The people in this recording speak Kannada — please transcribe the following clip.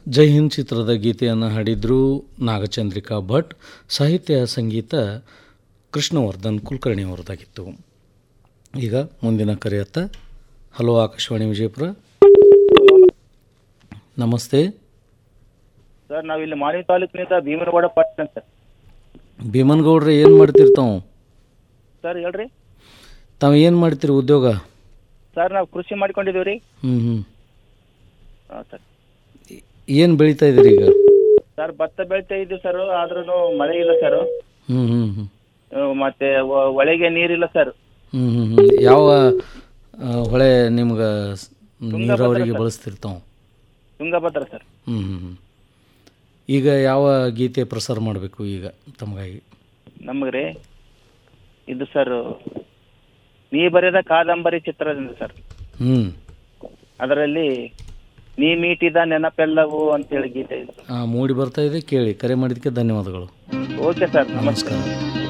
ಜೈ ಹಿಂದ್ ಚಿತ್ರದ ಗೀತೆಯನ್ನು ಹಾಡಿದ್ರು ನಾಗಚಂದ್ರಿಕಾ ಭಟ್ ಸಾಹಿತ್ಯ ಸಂಗೀತ ಕೃಷ್ಣವರ್ಧನ್ ಕುಲಕರ್ಣಿ ಅವರದಾಗಿತ್ತು ಈಗ ಮುಂದಿನ ಕರೆಯತ್ತ ಹಲೋ ಆಕಾಶವಾಣಿ ವಿಜಯಪುರ ನಮಸ್ತೆ ಸರ್ ನಾವು ಇಲ್ಲಿ ಮಾನವಿ ತಾಲೂಕಿನಿಂದ ಭೀಮನಗೌಡ ಪಟ್ಟಣ ಸರ್ ಭೀಮನ್ಗೌಡ್ರೆ ಏನು ಮಾಡ್ತಿರ್ತಾವು ಸರ್ ಹೇಳ್ರಿ ತಾವು ಏನು ಮಾಡ್ತೀರಿ ಉದ್ಯೋಗ ಸರ್ ನಾವು ಕೃಷಿ ಮಾಡ್ಕೊಂಡಿದ್ದೀವಿ ರೀ ಹ್ಞೂ ಹ್ಞೂ ಹಾಂ ಸರ್ ಏನು ಬೆಳೀತಾ ಇದ್ದೀರಿ ಈಗ ಸರ್ ಭತ್ತ ಬೆಳಿತಾ ಇದ್ದೀವಿ ಸರ್ ಆದ್ರೂ ಮಳೆ ಇಲ್ಲ ಸರ್ ಹ್ಞೂ ಹ್ಞೂ ಹ್ಞೂ ಮತ್ತೆ ಒ- ಹೊಳೆಗೆ ನೀರಿಲ್ಲ ಸರ್ ಹ್ಞೂ ಹ್ಞೂ ಹ್ಞೂ ಯಾವ ಆ, ಹೊಳೆ ನಿಮ್ಗೆ ಸ್- ನೀರಾವರಿಗೆ ಬಳಸ್ತಿರ್ತಾವೆ ತುಂಗಭದ್ರ ಸರ್ ಹ್ಞೂ ಹ್ಞೂ ಹ್ಞೂ ಈಗ ಯಾವ ಗೀತೆ ಪ್ರಸಾರ ಮಾಡಬೇಕು ಈಗ ತಮಗಾಗಿ ನಮಗೆ ರೀ ಇದು ಸರ್ ನೀ ಬರೆದ ಕಾದಂಬರಿ ಚಿತ್ರದಿಂದ ಸರ್ ಹ್ಞೂ ಅದರಲ್ಲಿ ನೀ ಮೀಟಿದ ನೆನಪೆಲ್ಲವು ಅಂತೇಳಿ ಗೀತೆ ಇದೆ ಮೂಡಿ ಬರ್ತಾ ಇದೆ ಕೇಳಿ ಕರೆ ಮಾಡಿದ್ದಕ್ಕೆ ಧನ್ಯವಾದಗಳು ಓಕೆ ಸರ್ ನಮಸ್ಕಾರ ನಮಸ್ಕಾರ